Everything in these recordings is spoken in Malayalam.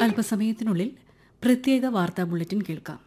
അല്പസമയത്തിനുള്ളിൽ പ്രത്യേക വാർത്താ ബുള്ളറ്റിൻ കേൾക്കാം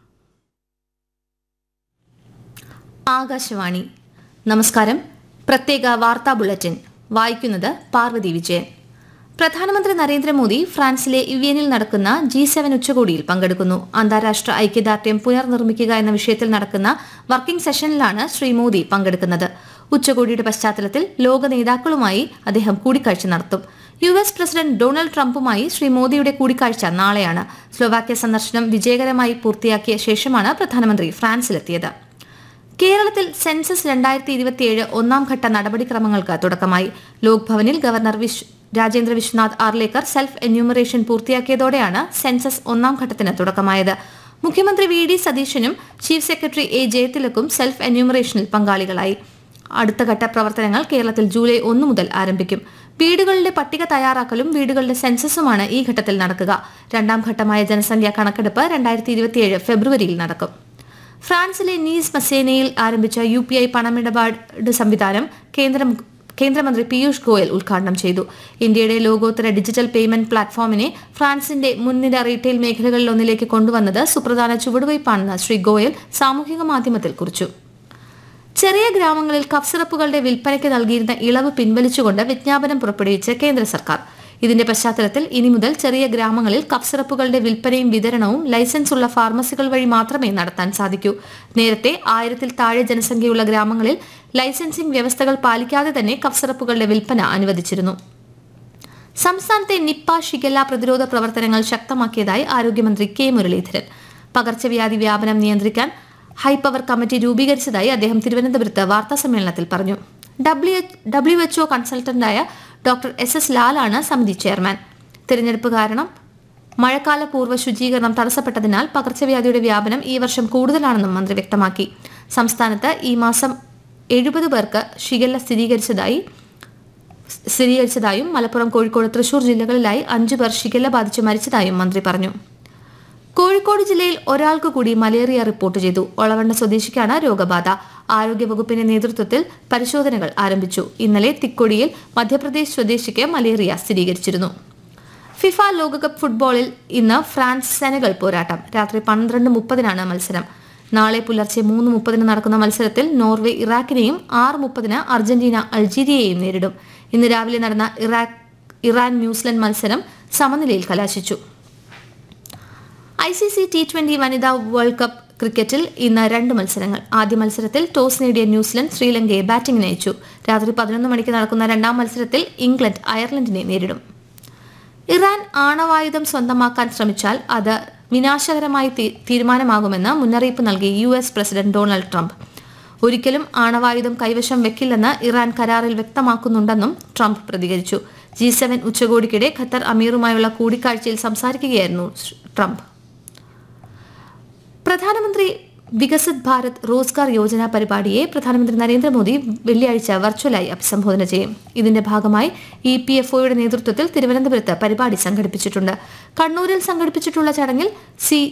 ആകാശവാണി നമസ്കാരം പ്രത്യേക വാർത്താ ബുള്ളറ്റിൻ വായിക്കുന്നത് പാർവതി വിജയൻ പ്രധാനമന്ത്രി നരേന്ദ്രമോദി ഫ്രാൻസിലെ ഇവിയനിൽ നടക്കുന്ന ജി സെവൻ ഉച്ചകോടിയിൽ പങ്കെടുക്കുന്നു അന്താരാഷ്ട്ര ഐക്യദാർഢ്യം പുനർനിർമ്മിക്കുക എന്ന വിഷയത്തിൽ നടക്കുന്ന വർക്കിംഗ് സെഷനിലാണ് ശ്രീ മോദി പങ്കെടുക്കുന്നത് ഉച്ചകോടിയുടെ പശ്ചാത്തലത്തിൽ ലോക നേതാക്കളുമായി അദ്ദേഹം കൂടിക്കാഴ്ച നടത്തും യു എസ് പ്രസിഡന്റ് ഡൊണാൾഡ് ട്രംപുമായി ശ്രീ മോദിയുടെ കൂടിക്കാഴ്ച നാളെയാണ് സ്ലോവാക്യ സന്ദർശനം വിജയകരമായി പൂർത്തിയാക്കിയ ശേഷമാണ് പ്രധാനമന്ത്രി ഫ്രാൻസിലെത്തിയത് കേരളത്തിൽ സെൻസസ് രണ്ടായിരത്തി ഇരുപത്തിയേഴ് ഒന്നാം ഘട്ട നടപടിക്രമങ്ങൾക്ക് തുടക്കമായി ലോക്ഭവനിൽ ഗവർണർ വിശ് രാജേന്ദ്ര വിശ്വനാഥ് ആർലേക്കർ സെൽഫ് എന്യൂമറേഷൻ പൂർത്തിയാക്കിയതോടെയാണ് സെൻസസ് ഒന്നാം ഘട്ടത്തിന് തുടക്കമായത് മുഖ്യമന്ത്രി വി ഡി സതീശനും ചീഫ് സെക്രട്ടറി എ ജയതിലക്കും സെൽഫ് എന്യൂമറേഷനിൽ പങ്കാളികളായി അടുത്ത ഘട്ട പ്രവർത്തനങ്ങൾ കേരളത്തിൽ ജൂലൈ ഒന്ന് മുതൽ ആരംഭിക്കും വീടുകളുടെ പട്ടിക തയ്യാറാക്കലും വീടുകളുടെ സെൻസസുമാണ് ഈ ഘട്ടത്തിൽ നടക്കുക രണ്ടാം ഘട്ടമായ ജനസംഖ്യാ കണക്കെടുപ്പ് രണ്ടായിരത്തി ഇരുപത്തിയേഴ് ഫെബ്രുവരിയിൽ നടക്കും ഫ്രാൻസിലെ നീസ് മസേനയിൽ ആരംഭിച്ച യു പി ഐ പണമിടപാട് സംവിധാനം കേന്ദ്ര കേന്ദ്രമന്ത്രി പീയൂഷ് ഗോയൽ ഉദ്ഘാടനം ചെയ്തു ഇന്ത്യയുടെ ലോകോത്തര ഡിജിറ്റൽ പേയ്മെന്റ് പ്ലാറ്റ്ഫോമിനെ ഫ്രാൻസിന്റെ മുൻനിര റീറ്റെയിൽ മേഖലകളിൽ ഒന്നിലേക്ക് കൊണ്ടുവന്നത് സുപ്രധാന ചുവടുവയ്പ്പാണെന്ന് ശ്രീ ഗോയൽ സാമൂഹിക മാധ്യമത്തിൽ കുറിച്ചു ചെറിയ ഗ്രാമങ്ങളിൽ കഫ് സിറപ്പുകളുടെ വിൽപ്പനയ്ക്ക് നൽകിയിരുന്ന ഇളവ് പിൻവലിച്ചുകൊണ്ട് വിജ്ഞാപനം പുറപ്പെടുവിച്ച് കേന്ദ്ര സർക്കാർ ഇതിന്റെ പശ്ചാത്തലത്തിൽ ഇനി മുതൽ ചെറിയ ഗ്രാമങ്ങളിൽ കഫ് സിറപ്പുകളുടെ വിൽപ്പനയും വിതരണവും ലൈസൻസ് ഉള്ള ഫാർമസികൾ വഴി മാത്രമേ നടത്താൻ സാധിക്കൂ നേരത്തെ ആയിരത്തിൽ താഴെ ജനസംഖ്യയുള്ള ഗ്രാമങ്ങളിൽ ലൈസൻസിംഗ് വ്യവസ്ഥകൾ പാലിക്കാതെ തന്നെ കഫ് സിറപ്പുകളുടെ വിൽപ്പന അനുവദിച്ചിരുന്നു സംസ്ഥാനത്തെ നിപ്പ ഷിഗല്ല പ്രതിരോധ പ്രവർത്തനങ്ങൾ ശക്തമാക്കിയതായി ആരോഗ്യമന്ത്രി കെ മുരളീധരൻ പകർച്ചവ്യാധി വ്യാപനം നിയന്ത്രിക്കാൻ ഹൈപവർ കമ്മിറ്റി രൂപീകരിച്ചതായി അദ്ദേഹം തിരുവനന്തപുരത്ത് വാർത്താസമ്മേളനത്തിൽ പറഞ്ഞു ഡബ്ല്യു ഡബ്ല്യു എച്ച്ഒ കൺസൾട്ടന്റായ ഡോക്ടർ എസ് എസ് ലാലാണ് സമിതി ചെയർമാൻ തിരഞ്ഞെടുപ്പ് കാരണം മഴക്കാല പൂർവ്വ ശുചീകരണം തടസ്സപ്പെട്ടതിനാൽ പകർച്ചവ്യാധിയുടെ വ്യാപനം ഈ വർഷം കൂടുതലാണെന്നും മന്ത്രി വ്യക്തമാക്കി സംസ്ഥാനത്ത് ഈ മാസം എഴുപത് പേർക്ക് ഷിഗല്ല സ്ഥിരീകരിച്ചതായി സ്ഥിരീകരിച്ചതായും മലപ്പുറം കോഴിക്കോട് തൃശൂർ ജില്ലകളിലായി അഞ്ചു പേർ ഷിഗല്ല ബാധിച്ച് മരിച്ചതായും മന്ത്രി പറഞ്ഞു കോഴിക്കോട് ജില്ലയിൽ ഒരാൾക്ക് കൂടി മലേറിയ റിപ്പോർട്ട് ചെയ്തു ഒളവണ്ണ സ്വദേശിക്കാണ് രോഗബാധ ആരോഗ്യവകുപ്പിന്റെ നേതൃത്വത്തിൽ പരിശോധനകൾ ആരംഭിച്ചു ഇന്നലെ തിക്കൊടിയിൽ മധ്യപ്രദേശ് സ്വദേശിക്ക് മലേറിയ സ്ഥിരീകരിച്ചിരുന്നു ഫിഫ ലോകകപ്പ് ഫുട്ബോളിൽ ഇന്ന് ഫ്രാൻസ് സെനഗൽ പോരാട്ടം രാത്രി പന്ത്രണ്ട് മുപ്പതിനാണ് മത്സരം നാളെ പുലർച്ചെ മൂന്ന് മുപ്പതിന് നടക്കുന്ന മത്സരത്തിൽ നോർവേ ഇറാഖിനെയും ആറ് മുപ്പതിന് അർജന്റീന അൾജീരിയയെയും നേരിടും ഇന്ന് രാവിലെ നടന്ന ഇറാഖ് ഇറാൻ ന്യൂസിലൻഡ് മത്സരം സമനിലയിൽ കലാശിച്ചു I C C T twenty വനിതാ വേൾഡ് കപ്പ് ക്രിക്കറ്റിൽ ഇന്ന് രണ്ട് മത്സരങ്ങൾ ആദ്യ മത്സരത്തിൽ ടോസ് നേടിയ ന്യൂസിലൻഡ് ശ്രീലങ്കയെ ബാറ്റിംഗിന് അയച്ചു രാത്രി പതിനൊന്ന് മണിക്ക് നടക്കുന്ന രണ്ടാം മത്സരത്തിൽ ഇംഗ്ലണ്ട് അയർലൻഡിനെ നേരിടും ഇറാൻ ആണവായുധം സ്വന്തമാക്കാൻ ശ്രമിച്ചാൽ അത് വിനാശകരമായി തീ- തീരുമാനമാകുമെന്ന് മുന്നറിയിപ്പ് നൽകി U S president Donald Trump ഒരിക്കലും ആണവായുധം കൈവശം വെക്കില്ലെന്ന് ഇറാൻ കരാറിൽ വ്യക്തമാക്കുന്നുണ്ടെന്നും ട്രംപ് പ്രതികരിച്ചു ജി സെവൻ ഉച്ചകോടിക്കിടെ ഖത്തർ അമീറുമായുള്ള കൂടിക്കാഴ്ചയിൽ സംസാരിക്കുകയായിരുന്നു ശ്രീ ട്രംപ് പ്രധാനമന്ത്രി വികസിത് ഭാരത് റോസ്ഗാർ യോജന പരിപാടിയെ പ്രധാനമന്ത്രി നരേന്ദ്രമോദി വെള്ളിയാഴ്ച വെർച്വലായി അഭിസംബോധന ചെയ്യും ഇതിന്റെ ഭാഗമായി ഇ പി എഫ് ഒയുടെ നേതൃത്വത്തിൽ തിരുവനന്തപുരത്ത് പരിപാടി സംഘടിപ്പിച്ചിട്ടുണ്ട് കണ്ണൂരിൽ സംഘടിപ്പിച്ചിട്ടുള്ള ചടങ്ങിൽ സി